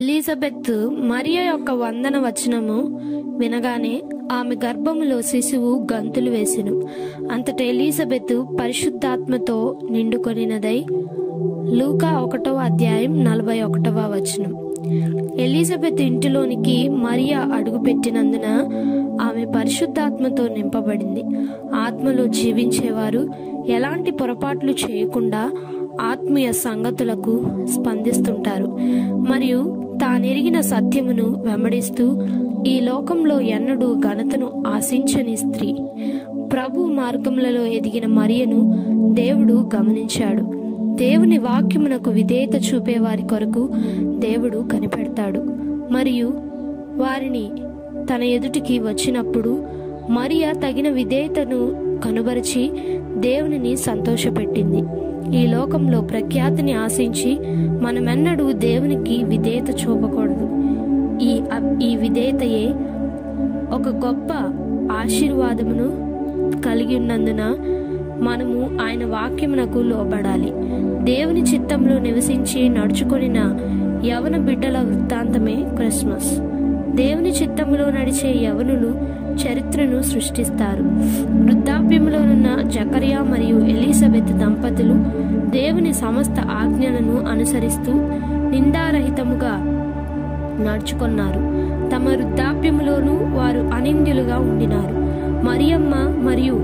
Elizabeth మరియ యొక్క వందన వచనము వినగానే ఆమె గర్భములో శిశువు గంతులు వేసెను అంతట ఎలిజబెత్ పరిశుద్ధాత్మతో నిండుకొనినదై లూకా ఒకటవ అధ్యాయం నలభై ఒకటవ వచనం ఎలిజబెత్ ఇంటిలోనికి మరియా అడుగుపెట్టినందున ఆమె పరిశుద్ధాత్మతో నింపబడింది ఆత్మలో జీవించేవారు ఎలాంటి పొరపాట్లు చేయకుండా ఆత్మీయ సంగతులకు స్పందిస్తుంటారు మరియు తానెరిగిన సత్యమును వెంబడిస్తూ ఈ లోకంలో ఎన్నడూ ఘనతను ఆశించని స్త్రీ ప్రభు మార్గములలో ఎదిగిన మరియను దేవుడు గమనించాడు దేవుని వాక్యమునకు విధేయత చూపే వారి కొరకు దేవుడు కనిపెడతాడు మరియు వారిని తన ఎదుటికి వచ్చినప్పుడు మరియ తగిన విధేయతను కనుబరిచి దేవునిని సంతోషపెట్టింది ఈ లోకంలో ప్రఖ్యాతిని ఆశించి మనమెన్నడూ దేవునికి విధేయత చూపకూడదు ఈ అ- ఈ విధేయతయే ఒక గొప్ప ఆశీర్వాదమును కలిగి ఉన్నందున మనము ఆయన వాక్యమునకు లోబడాలి దేవుని చిత్తంలో నివసించి నడుచుకొనిన యవన బిడ్డల వృత్తాంతమే క్రిస్మస్ దేవుని చిత్తంలో నడిచే యవనులు చరిత్రను సృష్టిస్తారు వృద్ధాప్యంలోనున్న జకరియా మరియు ఎలిజబెత్ దంపతులు దేవుని సమస్త ఆజ్ఞలను అనుసరిస్తూ నిందారహితముగా నడుచుకున్నారు తమ వృద్ధాప్యములోనూ వారు అనింద్యులుగా ఉండినారు మరియమ్మ మరియు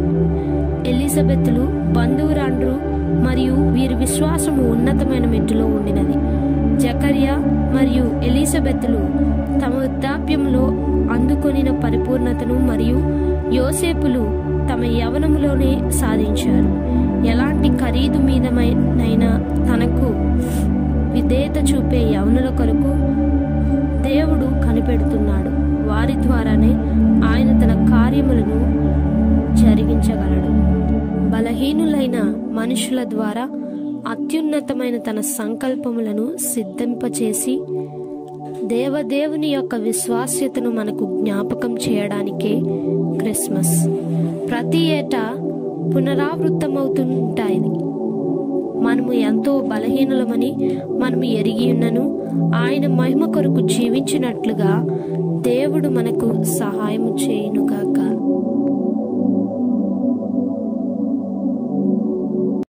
ఎలిజబెత్లు బంధువురాండ్రు మరియు వీరి విశ్వాసము ఉన్నతమైన మెట్టులో ఉండినది జకర్యా మరియు ఎలిజబెత్లు తమ వృద్ధాప్యంలో అందుకొనిన పరిపూర్ణతను మరియు యోసేపులు తమ యవనములోనే సాధించారు ఎలాంటి ఖరీదు మీదనైనా తనకు విధేయత చూపే యవనుల కొరకు దేవుడు కనిపెడుతున్నాడు వారి ద్వారానే ఆయన తన కార్యములను జరిగించగలడు బలహీనులైన మనుషుల ద్వారా అత్యున్నతమైన తన సంకల్పములను సిద్ధింపచేసి దేవదేవుని యొక్క విశ్వాస్యతను మనకు జ్ఞాపకం చేయడానికే క్రిస్మస్ ప్రతి ఏటా పునరావృత్తమవుతుంటాయి మనము ఎంతో బలహీనులమని మనము ఎరిగి ఉన్నను ఆయన మహిమ కొరకు జీవించినట్లుగా దేవుడు మనకు సహాయము చేయునుగాక